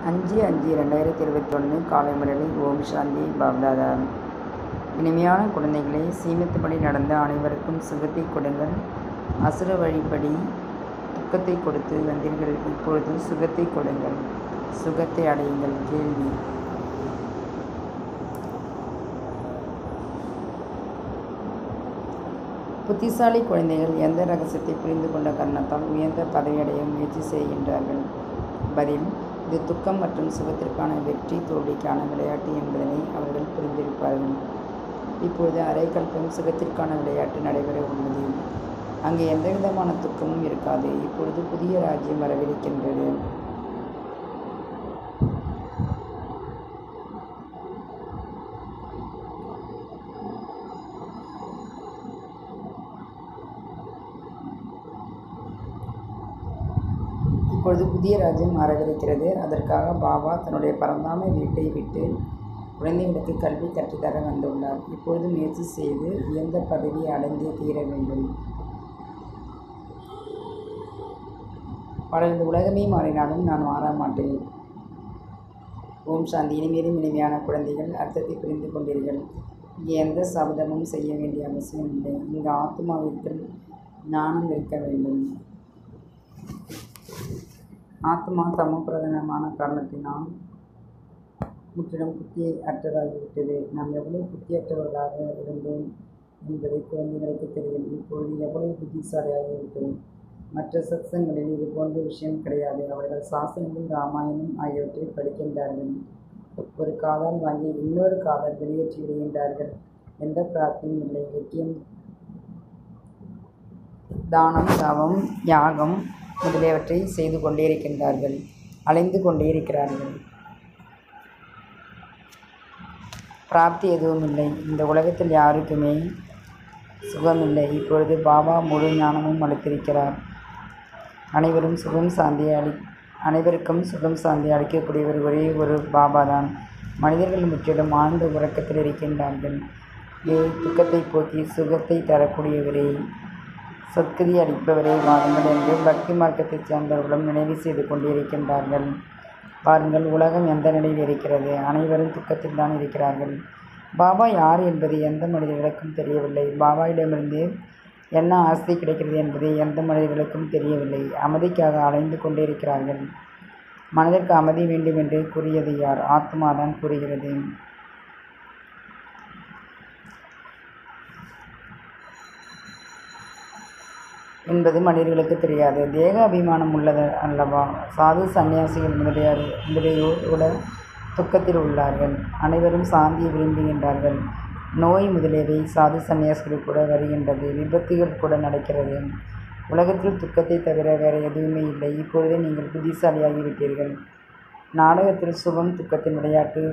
அஞ்சு அஞ்சு ரெண்டாயிரத்தி இருபத்தொன்று காலை முரளி ஓம் சாந்தி பாப்தாதா இனிமையான குழந்தைகளே சீமித்தபடி நடந்த அனைவருக்கும் சுகத்தை கொடுங்கள் அசுர வழிப்படி துக்கத்தை கொடுத்து வந்தீர்கள் இப்பொழுது சுகத்தை கொடுங்கள் சுகத்தை அடையுங்கள் கேள்வி புத்திசாலி குழந்தைகள் எந்த ரகசியத்தை புரிந்து கொண்ட காரணத்தால் உயர்ந்த பதவியடைய முயற்சி செய்கின்றார்கள் பதில் இது துக்கம் மற்றும் சுகத்திற்கான வெற்றி தோல்விக்கான விளையாட்டு என்பதனை அவர்கள் புரிந்திருப்பார்கள் இப்பொழுது அரைக்கல்பம் சுகத்திற்கான விளையாட்டு நடைபெற உள்ளது அங்கே எந்த விதமான துக்கமும் இருக்காது இப்பொழுது புதிய ராஜ்யம் வரவிருக்கின்றது இப்பொழுது புதிய ராஜ்யம் வரவிருக்கிறது அதற்காக பாபா தன்னுடைய பரந்தாமை வீட்டை விட்டு குழந்தைகளுக்கு கல்வி கற்றுத்தர வந்துள்ளார் இப்பொழுது முயற்சி செய்து உயர்ந்த பதவியை அடைந்தே தீர வேண்டும் பலரது உலகமே மாறினாலும் நான் மாற மாட்டேன் ஓம் சாந்தி இனிமேலும் இனிமையான குழந்தைகள் அர்த்தத்தை புரிந்து கொண்டீர்கள் இங்கே எந்த சபதமும் செய்ய வேண்டிய அவசியம் இல்லை இங்கு ஆத்மாவிற்குள் ஞானம் இருக்க வேண்டும் ஆத்மா தமப்பிரதானமான காரணத்தினால் முற்றிலும் புத்தி அற்றதாகிவிட்டது நாம் எவ்வளவு புத்தியற்றவர்களாக இருந்தோம் என்பதை குழந்தைகளுக்கு தெரியும் இப்பொழுது எவ்வளவு புத்திசாலியாகிவிட்டோம் மற்ற சத்சங்களில் இது போன்ற விஷயம் கிடையாது அவர்கள் சாசனங்கள் ராமாயணம் ஆகியவற்றை படிக்கின்றார்கள் ஒரு காதால் வாங்கி இன்னொரு காதால் வெளியேற்றி விடுகின்றார்கள் எந்த பிரார்த்தனையும் இல்லை வெற்றியம் தானம் தவம் யாகம் முதலியவற்றை செய்து கொண்டே இருக்கின்றார்கள் அலைந்து கொண்டே இருக்கிறார்கள் பிராப்தி எதுவும் இல்லை இந்த உலகத்தில் யாருக்குமே சுகமில்லை இப்பொழுது பாபா முழு ஞானமும் அளித்திருக்கிறார் அனைவரும் சுகம் சாந்தி அளி அனைவருக்கும் சுகம் சாந்தி அளிக்கக்கூடியவர் ஒரே ஒரு பாபா தான் மனிதர்கள் முற்றிலும் ஆழ்ந்த உறக்கத்தில் இருக்கின்றார்கள் ஏ துக்கத்தை போக்கி சுகத்தை தரக்கூடியவரே சத்கதி அளிப்பவரை வாருங்கள் என்று பக்தி மார்க்கத்தைச் சேர்ந்தவர்களும் நினைவு செய்து கொண்டிருக்கின்றார்கள் பாருங்கள் உலகம் எந்த நிலையில் இருக்கிறது அனைவரும் துக்கத்தில் தான் இருக்கிறார்கள் பாபா யார் என்பது எந்த மனிதர்களுக்கும் தெரியவில்லை பாபாவிடமிருந்து என்ன ஆஸ்தி கிடைக்கிறது என்பது எந்த மனிதர்களுக்கும் தெரியவில்லை அமைதிக்காக அலைந்து கொண்டே இருக்கிறார்கள் மனதிற்கு அமைதி வேண்டும் என்று கூறியது யார் ஆத்மா தான் கூறுகிறது என்பது மனிதர்களுக்கு தெரியாது தேக அபிமானம் உள்ளது அல்லவா சாது சன்னியாசிகள் முதலியார் முதலியோர் கூட துக்கத்தில் உள்ளார்கள் அனைவரும் சாந்தியை விரும்புகின்றார்கள் நோய் முதலியவை சாது சன்னியாசிகள் கூட வருகின்றது விபத்துகள் கூட நடக்கிறது உலகத்தில் துக்கத்தை தவிர வேறு எதுவுமே இல்லை இப்பொழுதே நீங்கள் புத்திசாலியாகிவிட்டீர்கள் நாடகத்தில் சுகம் துக்கத்தின் விளையாட்டு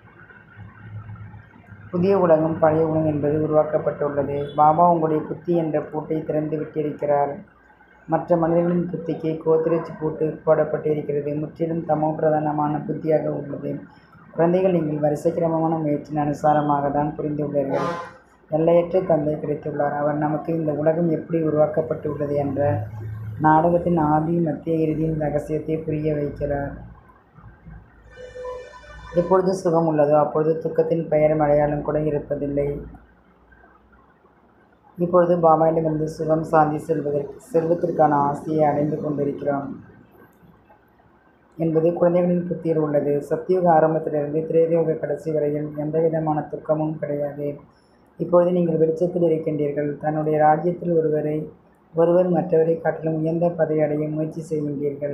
புதிய உலகம் பழைய உலகம் என்பது உருவாக்கப்பட்டுள்ளது பாபா உங்களுடைய புத்தி என்ற பூட்டை திறந்து விட்டிருக்கிறார் மற்ற மனிதர்களின் புத்திக்கு கோத்திரச்சு பூட்டு போடப்பட்டிருக்கிறது முற்றிலும் தமோ பிரதானமான புத்தியாக உள்ளது குழந்தைகள் நீங்கள் வரிசைக்கிரமமான முயற்சியின் அனுசாரமாக தான் புரிந்துள்ளீர்கள் எல்லையற்ற தந்தை கிடைத்துள்ளார் அவர் நமக்கு இந்த உலகம் எப்படி உருவாக்கப்பட்டுள்ளது என்ற நாடகத்தின் ஆதி மத்திய இறுதியின் ரகசியத்தை புரிய வைக்கிறார் எப்பொழுது சுகம் உள்ளதோ அப்பொழுது துக்கத்தின் பெயரும் அடையாளம் கூட இருப்பதில்லை இப்பொழுது பாபாயிடமிருந்து சுகம் சாந்தி செல்வதற்கு செல்வத்திற்கான ஆசையை அடைந்து கொண்டிருக்கிறோம் என்பது குழந்தைகளின் புத்தியில் உள்ளது சத்தியுக ஆரம்பத்திலிருந்து திரேதயுக கடைசி வரையில் எந்த விதமான துக்கமும் கிடையாது இப்பொழுது நீங்கள் வெளிச்சத்தில் இருக்கின்றீர்கள் தன்னுடைய ராஜ்யத்தில் ஒருவரை ஒருவர் மற்றவரை காட்டிலும் உயர்ந்த பதவி அடைய முயற்சி செய்கின்றீர்கள்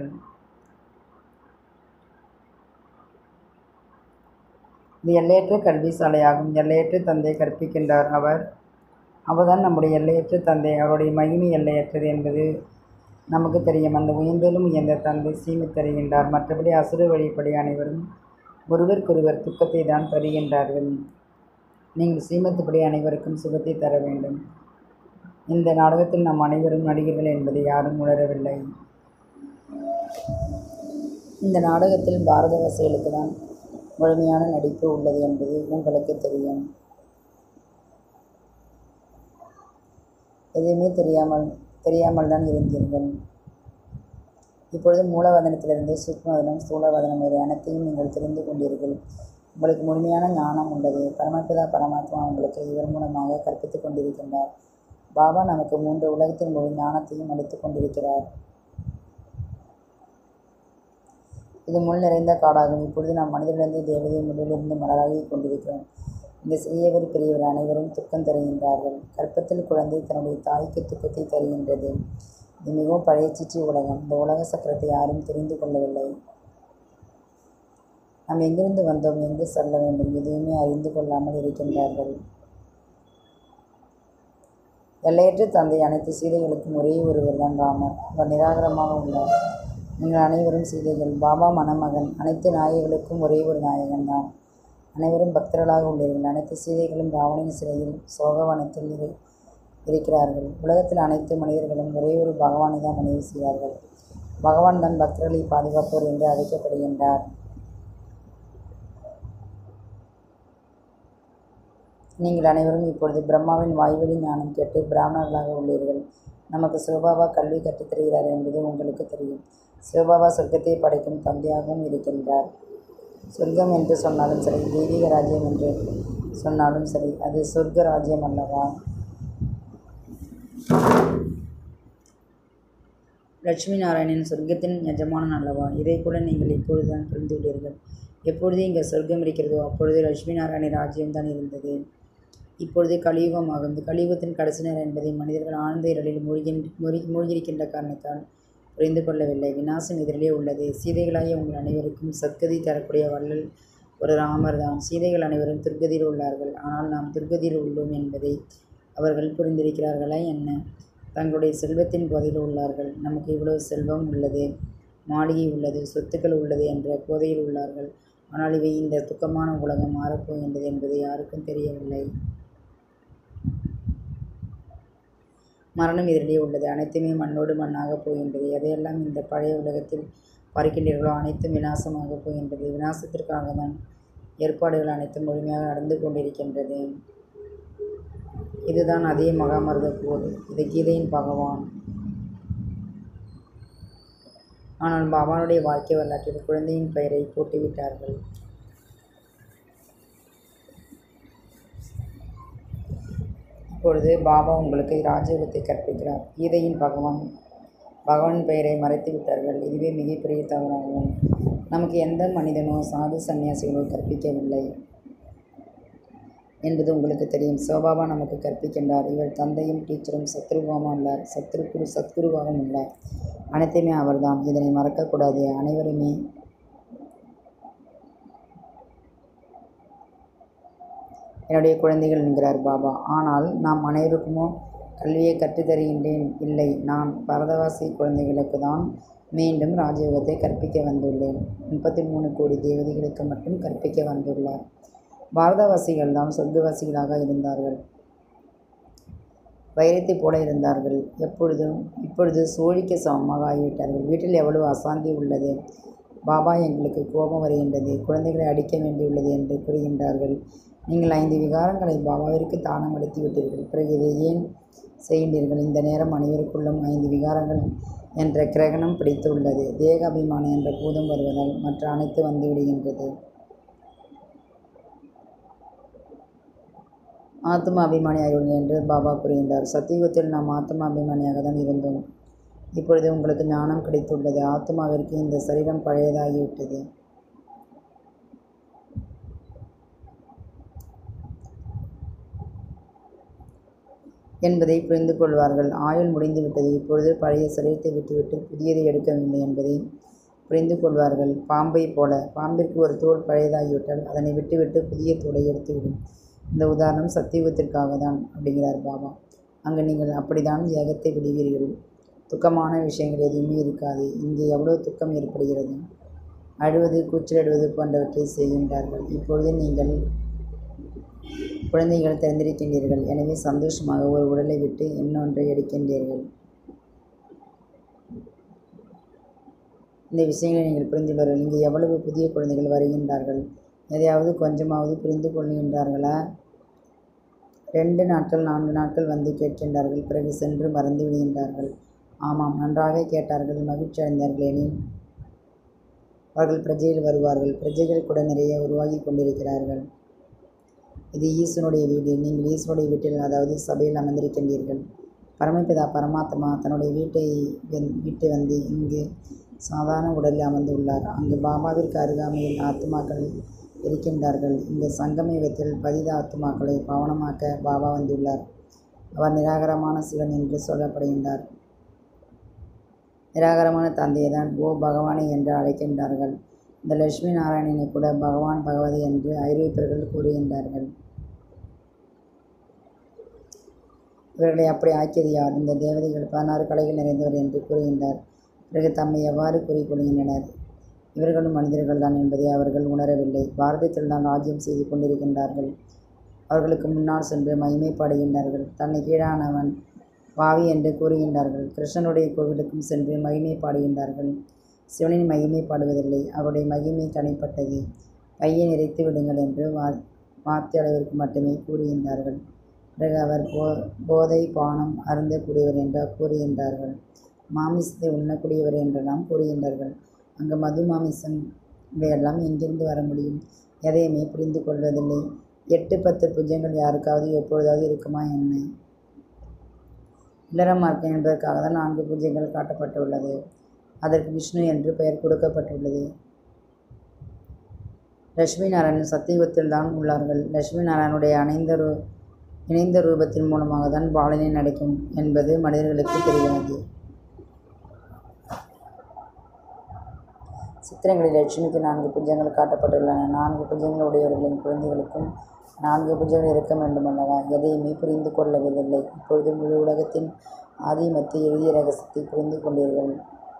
இது எல்லையற்ற கல்வி சாலையாகும் எல்லையற்ற தந்தை கற்பிக்கின்றார் அவர் அவர்தான் நம்முடைய எல்லையற்ற தந்தை அவருடைய மகிமை எல்லையற்றது என்பது நமக்கு தெரியும் அந்த உயர்ந்தலும் உயர்ந்த தந்தை சீமி தருகின்றார் மற்றபடி அசுர வழிப்படி அனைவரும் ஒருவருக்கொருவர் துக்கத்தை தான் தருகின்றார்கள் நீங்கள் சீமத்துப்படி அனைவருக்கும் சுகத்தை தர வேண்டும் இந்த நாடகத்தில் நாம் அனைவரும் நடிகர்கள் என்பதை யாரும் உணரவில்லை இந்த நாடகத்தில் பாரதவாசிகளுக்கு தான் முழுமையான நடிப்பு உள்ளது என்பது உங்களுக்கு தெரியும் எதுவுமே தெரியாமல் தெரியாமல் தான் இருந்தீர்கள் இப்பொழுது மூலவதனத்திலிருந்து சூக்மவதனம் ஸ்தூலவதனம் வரை அனைத்தையும் நீங்கள் தெரிந்து கொண்டீர்கள் உங்களுக்கு முழுமையான ஞானம் உள்ளது பரமபிதா பரமாத்மா உங்களுக்கு இவர் மூலமாக கற்பித்துக் கொண்டிருக்கின்றார் பாபா நமக்கு மூன்று உலகத்தின் முழு ஞானத்தையும் அளித்துக் கொண்டிருக்கிறார் இது முள் நிறைந்த காடாகும் இப்பொழுது நாம் மனிதனிலிருந்து தேவதை முள்ளிலிருந்து மலராகி கொண்டிருக்கிறோம் இந்த சிறியவர் பெரியவர் அனைவரும் துக்கம் தருகின்றார்கள் கற்பத்தில் குழந்தை தன்னுடைய தாய்க்கு துக்கத்தை தருகின்றது இது மிகவும் பழைய சிச்சி உலகம் இந்த உலக சக்கரத்தை யாரும் தெரிந்து கொள்ளவில்லை நாம் எங்கிருந்து வந்தோம் எங்கு செல்ல வேண்டும் எதுவுமே அறிந்து கொள்ளாமல் இருக்கின்றார்கள் எல்லையற்ற தந்தை அனைத்து சீதைகளுக்கும் ஒரே ஒருவர் தான் ராமர் அவர் நிராகரமாக உள்ளார் நீங்கள் அனைவரும் சீதைகள் பாபா மணமகன் அனைத்து நாயகர்களுக்கும் ஒரே ஒரு நாயகன் தான் அனைவரும் பக்தர்களாக உள்ளீர்கள் அனைத்து சீதைகளும் ராவணின் சிலையில் சோகவனத்தில் இரு இருக்கிறார்கள் உலகத்தில் அனைத்து மனிதர்களும் ஒரே ஒரு பகவானை தான் நினைவு செய்வார்கள் பகவான் தான் பக்தர்களை பாதுகாப்போர் என்று அழைக்கப்படுகின்றார் நீங்கள் அனைவரும் இப்பொழுது பிரம்மாவின் வாய்வழி ஞானம் கேட்டு பிராமணர்களாக உள்ளீர்கள் நமக்கு சிவபாபா கல்வி கற்றுத்தருகிறார் என்பது உங்களுக்கு தெரியும் சிவபாபா சொர்க்கத்தை படைக்கும் தந்தையாகவும் இருக்கின்றார் சொர்க்கம் என்று சொன்னாலும் சரி தெய்வீக ராஜ்யம் என்று சொன்னாலும் சரி அது சொர்க்க ராஜ்யம் அல்லவா லட்சுமி நாராயணன் சொர்க்கத்தின் எஜமானன் அல்லவா இதை கூட நீங்கள் இப்பொழுதுதான் புரிந்துள்ளீர்கள் எப்பொழுது இங்கே சொர்க்கம் இருக்கிறதோ அப்பொழுது லட்சுமி நாராயண ராஜ்யம்தான் இருந்தது இப்பொழுது கலியுகமாகும் இந்த கலியுகத்தின் கடைசி நேரம் என்பதை மனிதர்கள் ஆழ்ந்த இரலில் மூழ்கின் மூழ்கி மூழ்கியிருக்கின்ற காரணத்தால் புரிந்து கொள்ளவில்லை விநாசம் எதிரிலே உள்ளது சீதைகளாகிய உங்கள் அனைவருக்கும் சத்கதி தரக்கூடிய வள்ளல் ஒரு ராமர் தான் சீதைகள் அனைவரும் துர்கதியில் உள்ளார்கள் ஆனால் நாம் துர்கதியில் உள்ளோம் என்பதை அவர்கள் புரிந்திருக்கிறார்களா என்ன தங்களுடைய செல்வத்தின் போதையில் உள்ளார்கள் நமக்கு இவ்வளவு செல்வம் உள்ளது மாளிகை உள்ளது சொத்துக்கள் உள்ளது என்ற போதையில் உள்ளார்கள் ஆனால் இவை இந்த துக்கமான உலகம் மாறப்போகின்றது என்பது யாருக்கும் தெரியவில்லை மரணம் எதிரிலே உள்ளது அனைத்துமே மண்ணோடு மண்ணாக போகின்றது எதையெல்லாம் இந்த பழைய உலகத்தில் பார்க்கின்றீர்களோ அனைத்தும் விநாசமாக போகின்றது விநாசத்திற்காக தான் ஏற்பாடுகள் அனைத்தும் முழுமையாக நடந்து கொண்டிருக்கின்றது இதுதான் அதே மகாமருத போர் இது கீதையின் பகவான் ஆனால் பாபானுடைய வாழ்க்கை வரலாற்றில் குழந்தையின் பெயரை போட்டுவிட்டார்கள் இப்பொழுது பாபா உங்களுக்கு ராஜயோகத்தை கற்பிக்கிறார் கீதையின் பகவான் பகவான் பெயரை மறைத்து விட்டார்கள் இதுவே மிகப்பெரிய தவறாகும் நமக்கு எந்த மனிதனோ சாது சன்னியாசிகளோ கற்பிக்கவில்லை என்பது உங்களுக்கு தெரியும் சிவபாபா நமக்கு கற்பிக்கின்றார் இவர் தந்தையும் டீச்சரும் சத்ருவாகவும் உள்ளார் சத்ருகுரு சத்குருவாகவும் உள்ளார் அனைத்தையுமே அவர்தான் இதனை மறக்கக்கூடாது அனைவருமே என்னுடைய குழந்தைகள் என்கிறார் பாபா ஆனால் நாம் அனைவருக்குமோ கல்வியை கற்றுத்தருகின்றேன் இல்லை நான் பரதவாசி குழந்தைகளுக்கு தான் மீண்டும் ராஜயோகத்தை கற்பிக்க வந்துள்ளேன் முப்பத்தி மூணு கோடி தேவதைகளுக்கு மட்டும் கற்பிக்க வந்துள்ளார் பாரதவாசிகள் தான் சொர்க்கவாசிகளாக இருந்தார்கள் வைரத்தை போல இருந்தார்கள் எப்பொழுதும் இப்பொழுது சோழிக்கு சமமாக ஆகிவிட்டார்கள் வீட்டில் எவ்வளவு அசாந்தி உள்ளது பாபா எங்களுக்கு கோபம் வருகின்றது குழந்தைகளை அடிக்க வேண்டியுள்ளது என்று கூறுகின்றார்கள் நீங்கள் ஐந்து விகாரங்களை பாபாவிற்கு தானம் அளித்து விட்டீர்கள் பிறகு இதை ஏன் செய்கின்றீர்கள் இந்த நேரம் அனைவருக்குள்ளும் ஐந்து விகாரங்கள் என்ற கிரகணம் பிடித்துள்ளது தேக அபிமானம் என்ற பூதம் வருவதால் மற்ற அனைத்து வந்து விடுகின்றது ஆத்ம அபிமானியாகிவிடும் என்று பாபா கூறுகின்றார் சத்தியுகத்தில் நாம் ஆத்ம அபிமானியாக தான் இருந்தோம் இப்பொழுது உங்களுக்கு ஞானம் கிடைத்துள்ளது ஆத்மாவிற்கு இந்த சரீரம் பழையதாகிவிட்டது என்பதை புரிந்து கொள்வார்கள் ஆயுள் முடிந்துவிட்டது இப்பொழுது பழைய சரீரத்தை விட்டுவிட்டு புதியதை எடுக்க வேண்டும் என்பதை புரிந்து கொள்வார்கள் பாம்பை போல பாம்பிற்கு ஒரு தோல் பழையதாகிவிட்டால் அதனை விட்டுவிட்டு புதிய தோலை எடுத்துவிடும் இந்த உதாரணம் சத்தியுகத்திற்காக தான் அப்படிங்கிறார் பாபா அங்கு நீங்கள் அப்படிதான் ஏகத்தை விடுவீர்கள் துக்கமான விஷயங்கள் எதுவுமே இருக்காது இங்கே எவ்வளோ துக்கம் ஏற்படுகிறது அழுவது கூச்சலிடுவது போன்றவற்றை செய்கின்றார்கள் இப்பொழுது நீங்கள் குழந்தைகள் தெரிந்திருக்கின்றீர்கள் எனவே சந்தோஷமாக ஒரு உடலை விட்டு இன்னொன்றை எடுக்கின்றீர்கள் இந்த விஷயங்களை நீங்கள் புரிந்துள்ளவர்கள் இங்கே எவ்வளவு புதிய குழந்தைகள் வருகின்றார்கள் எதையாவது கொஞ்சமாவது புரிந்து கொள்கின்றார்களா ரெண்டு நாட்கள் நான்கு நாட்கள் வந்து கேட்கின்றார்கள் பிறகு சென்று மறந்து விடுகின்றார்கள் ஆமாம் நன்றாக கேட்டார்கள் மகிழ்ச்சி அடைந்தார்கள் எனில் அவர்கள் பிரஜையில் வருவார்கள் பிரஜைகள் கூட நிறைய உருவாகி கொண்டிருக்கிறார்கள் இது ஈசனுடைய வீடு நீங்கள் ஈசனுடைய வீட்டில் அதாவது சபையில் அமர்ந்திருக்கின்றீர்கள் பரமபிதா பரமாத்மா தன்னுடைய வீட்டை வென் விட்டு வந்து இங்கு சாதாரண உடலில் அமர்ந்துள்ளார் அங்கு பாபாவிற்கு அருகாமையில் ஆத்மாக்கள் இருக்கின்றார்கள் இந்த சங்கமயுகத்தில் பதித ஆத்மாக்களை பாவனமாக்க பாபா வந்துள்ளார் அவர் நிராகரமான சிவன் என்று சொல்லப்படுகின்றார் நிராகரமான தந்தையை தான் ஓ பகவானே என்று அழைக்கின்றார்கள் இந்த லட்சுமி நாராயணனை கூட பகவான் பகவதி என்று ஐரோப்பியர்கள் கூறுகின்றார்கள் இவர்களை அப்படி ஆக்கியது யார் இந்த தேவதைகள் பதினாறு கலைகள் நிறைந்தவர் என்று கூறுகின்றார் பிறகு தம்மை எவ்வாறு கூறிக்கொள்கின்றனர் இவர்களும் மனிதர்கள் தான் என்பதை அவர்கள் உணரவில்லை பாரதத்தில் தான் ராஜ்யம் செய்து கொண்டிருக்கின்றார்கள் அவர்களுக்கு முன்னால் சென்று மகிமைப்படுகின்றார்கள் தன்னை கீழானவன் பாவி என்று கூறுகின்றார்கள் கிருஷ்ணனுடைய கோவிலுக்கும் சென்று மகிமை பாடுகின்றார்கள் சிவனின் மகிமை பாடுவதில்லை அவருடைய மகிமை தனிப்பட்டது பையை நிறைத்து விடுங்கள் என்று வா வார்த்தை அளவிற்கு மட்டுமே கூறுகின்றார்கள் பிறகு அவர் போ போதை பானம் அருந்தக்கூடியவர் என்று கூறுகின்றார்கள் மாமிசத்தை உண்ணக்கூடியவர் என்றெல்லாம் கூறுகின்றார்கள் அங்கு மது மாமிசம் இவையெல்லாம் எங்கிருந்து வர முடியும் எதையுமே புரிந்து கொள்வதில்லை எட்டு பத்து பூஜ்யங்கள் யாருக்காவது எப்பொழுதாவது இருக்குமா என்ன இல்லற மார்க்கம் என்பதற்காக தான் நான்கு பூஜைகள் காட்டப்பட்டுள்ளது அதற்கு விஷ்ணு என்று பெயர் கொடுக்கப்பட்டுள்ளது லட்சுமி நாராயணன் சத்தியுகத்தில் தான் உள்ளார்கள் லட்சுமி நாராயணனுடைய அணைந்த ரூ இணைந்த ரூபத்தின் மூலமாக தான் பாலனை நடக்கும் என்பது மனிதர்களுக்கு தெரிகிறது சித்திரங்களில் லட்சுமிக்கு நான்கு புஜங்கள் காட்டப்பட்டுள்ளன நான்கு புஜங்கள் உடையவர்களின் குழந்தைகளுக்கும் நான்கு புஜங்கள் இருக்க வேண்டுமல்லவா எதையுமே புரிந்து கொள்ளவில்லை இப்பொழுது முழு உலகத்தின் ஆதிமத்தை எழுதிய ரகசியத்தை புரிந்து கொண்டீர்கள்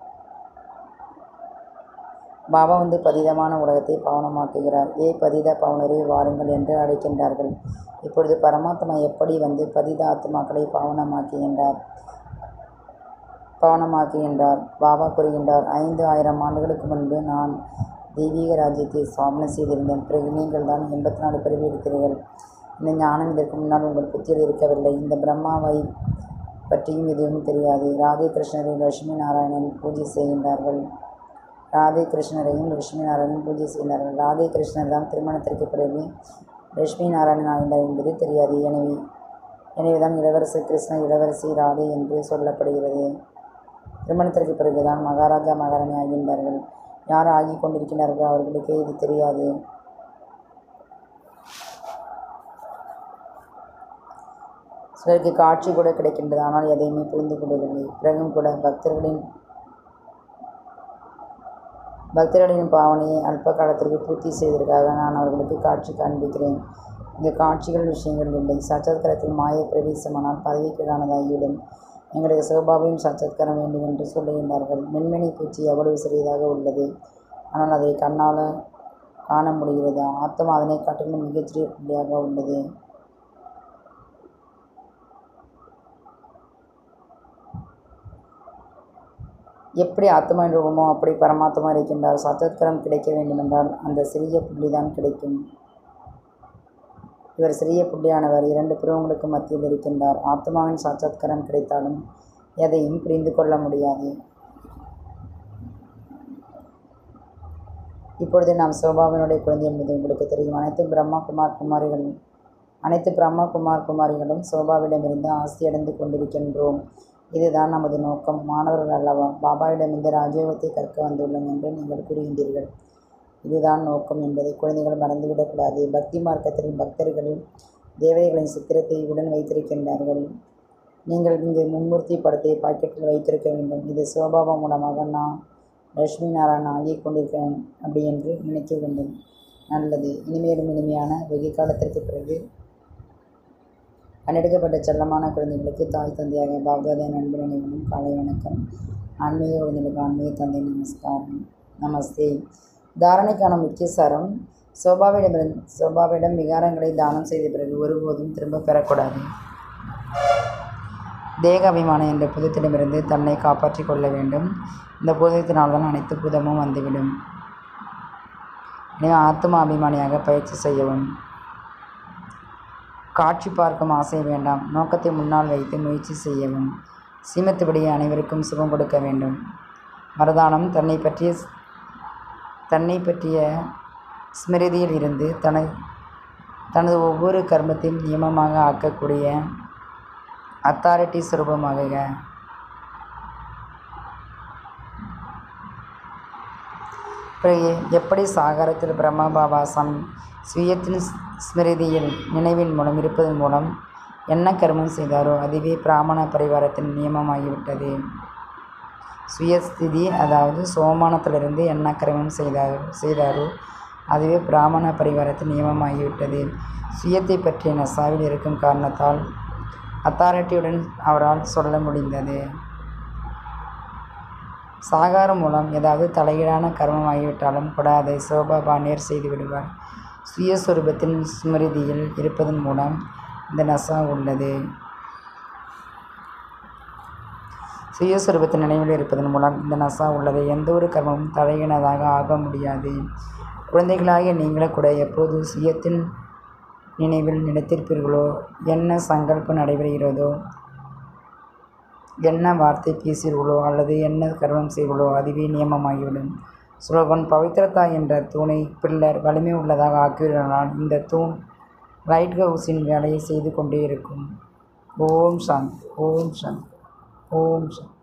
பாபா வந்து பதிதமான உலகத்தை பாவனமாக்குகிறார் ஏ பதித பவுனரே வாருங்கள் என்று அழைக்கின்றார்கள் இப்பொழுது பரமாத்மா எப்படி வந்து பதித ஆத்மாக்களை பாவனமாக்குகின்றார் பாவனமாக்குகின்றார் பாபா கூறுகின்றார் ஐந்து ஆயிரம் ஆண்டுகளுக்கு முன்பு நான் தெய்வீக ராஜ்யத்தை ஸ்தாபனை செய்திருந்தேன் பிறகு நீங்கள் தான் எண்பத்தி நாலு பிறவி எடுத்தீர்கள் இந்த ஞானம் இதற்கு முன்னால் உங்கள் புத்தியில் இருக்கவில்லை இந்த பிரம்மாவை பற்றியும் எதுவும் தெரியாது ராதே கிருஷ்ணரை லட்சுமி நாராயணன் பூஜை செய்கின்றார்கள் ராதே கிருஷ்ணரையும் லட்சுமி நாராயணன் பூஜை செய்கிறார்கள் ராதே கிருஷ்ணர் தான் திருமணத்திற்கு பிறகு லட்சுமி நாராயணன் ஆகின்றார் என்பது தெரியாது எனவே எனவேதான் இளவரசர் கிருஷ்ண இளவரசி ராதே என்று சொல்லப்படுகிறது திருமணத்திற்கு பிறகுதான் மகாராஜா மகாராணி ஆகின்றார்கள் யார் ஆகி கொண்டிருக்கிறார்களோ அவர்களுக்கு இது தெரியாது சிலருக்கு காட்சி கூட கிடைக்கின்றது ஆனால் எதையுமே புரிந்து கொள்வதில்லை பிறகும் கூட பக்தர்களின் பக்தர்களின் பாவனையை அல்ப காலத்திற்கு பூர்த்தி செய்வதற்காக நான் அவர்களுக்கு காட்சி காண்பிக்கிறேன் இங்கே காட்சிகள் விஷயங்கள் இல்லை சச்சத்கரத்தில் மாய பிரவேசமானால் பதவிக்கீழானதாகிவிடும் எங்களுக்கு சிவபாபையும் சச்சத்கரம் வேண்டும் என்று சொல்லுகின்றார்கள் மின்மினி பூச்சி எவ்வளவு சிறியதாக உள்ளது ஆனால் அதை கண்ணால் காண முடிகிறது ஆத்மா அதனை காட்டிலும் மிகச்சிறிய புள்ளியாக உள்ளது எப்படி ஆத்மா ரூபமோ அப்படி பரமாத்மா இருக்கின்றார் சச்சத்கரம் கிடைக்க வேண்டுமென்றால் அந்த சிறிய புள்ளி தான் கிடைக்கும் இவர் சிறிய புள்ளியானவர் இரண்டு புருவங்களுக்கு மத்தியில் இருக்கின்றார் ஆத்மாவின் சாட்சாத்காரம் கிடைத்தாலும் எதையும் புரிந்து கொள்ள முடியாது இப்பொழுது நாம் சோபாவினுடைய குழந்தை என்பது உங்களுக்கு தெரியும் அனைத்து பிரம்மா குமார் குமாரிகளும் அனைத்து பிரம்மா குமார் குமாரிகளும் சோபாவிடமிருந்து ஆசையடைந்து கொண்டிருக்கின்றோம் இதுதான் நமது நோக்கம் மாணவர்கள் அல்லவா பாபாவிடமிருந்து ராஜயோகத்தை கற்க வந்துள்ளோம் என்று நீங்கள் கூறுகின்றீர்கள் இதுதான் நோக்கம் என்பதை குழந்தைகள் மறந்துவிடக்கூடாது பக்தி மார்க்கத்தில் பக்தர்கள் தேவதைகளின் சித்திரத்தை உடன் வைத்திருக்கின்றார்கள் நீங்கள் இங்கு மும்மூர்த்தி படத்தை பாக்கெட்டில் வைத்திருக்க வேண்டும் இது சிவபாபா மூலமாக நான் லட்சுமி நாராயணன் ஆகி கொண்டிருக்கிறேன் அப்படி என்று நினைக்க வேண்டும் நல்லது இனிமேலும் இனிமையான வெகு காலத்திற்கு பிறகு கண்டெடுக்கப்பட்ட செல்லமான குழந்தைகளுக்கு தாய் தந்தையாக பாப்தாதா நண்பர் நினைவனும் காலை வணக்கம் ஆன்மீக குழந்தைகளுக்கு ஆன்மீக தந்தை நமஸ்காரம் நமஸ்தே தாரணைக்கான முக்கிய சாரம் சோபாவிடமிருந்து சோபாவிடம் விகாரங்களை தானம் செய்த பிறகு ஒருபோதும் திரும்ப பெறக்கூடாது தேக அபிமானம் என்ற புதத்திடமிருந்து தன்னை காப்பாற்றிக் கொள்ள வேண்டும் இந்த பூதத்தினால்தான் அனைத்து பூதமும் வந்துவிடும் எனவே ஆத்மா அபிமானியாக பயிற்சி செய்யவும் காட்சி பார்க்கும் ஆசை வேண்டாம் நோக்கத்தை முன்னால் வைத்து முயற்சி செய்யவும் சீமத்துபடி அனைவருக்கும் சுகம் கொடுக்க வேண்டும் மரதானம் தன்னை பற்றிய தன்னை பற்றிய ஸ்மிருதியில் இருந்து தன தனது ஒவ்வொரு கர்மத்தையும் நியமமாக ஆக்கக்கூடிய அத்தாரிட்டி சுரூபமாக பிறகு எப்படி சாகரத்தில் பிரம்மா பாபா சம் சுயத்தின் ஸ்மிருதியில் நினைவின் மூலம் இருப்பதன் மூலம் என்ன கர்மம் செய்தாரோ அதுவே பிராமண பரிவாரத்தின் நியமமாகிவிட்டது சுயஸ்திதி அதாவது சோமானத்திலிருந்து என்ன கர்மம் செய்தாரோ செய்தாரோ அதுவே பிராமண பரிவாரத்தின் நியமமாகிவிட்டது சுயத்தை பற்றிய நசாவில் இருக்கும் காரணத்தால் அத்தாரிட்டியுடன் அவரால் சொல்ல முடிந்தது சாகாரம் மூலம் ஏதாவது தலைகீழான கர்மம் ஆகிவிட்டாலும் கூட அதை சோபாபா நேர் செய்து விடுவார் சுயஸ்வரூபத்தின் ஸ்மிருதியில் இருப்பதன் மூலம் இந்த நசா உள்ளது சுயஸ்வரூபத்தின் நினைவில் இருப்பதன் மூலம் இந்த நசா உள்ளது எந்த ஒரு கர்மமும் தலையினதாக ஆக முடியாது குழந்தைகளாகிய நீங்களும் கூட எப்போது சுயத்தின் நினைவில் நினைத்திருப்பீர்களோ என்ன சங்கல்பம் நடைபெறுகிறதோ என்ன வார்த்தை பேசுகிறீர்களோ அல்லது என்ன கர்மம் செய்வீர்களோ அதுவே நியமமாகிவிடும் ஸ்லோகன் பவித்ரதா என்ற தூணை பில்லர் வலிமை உள்ளதாக ஆக்கிவிடனால் இந்த தூண் லைட் ஹவுஸின் வேலையை செய்து கொண்டே இருக்கும் ஓம் சாந்த் ஓம் சாந்த் ஓம் சாந்த்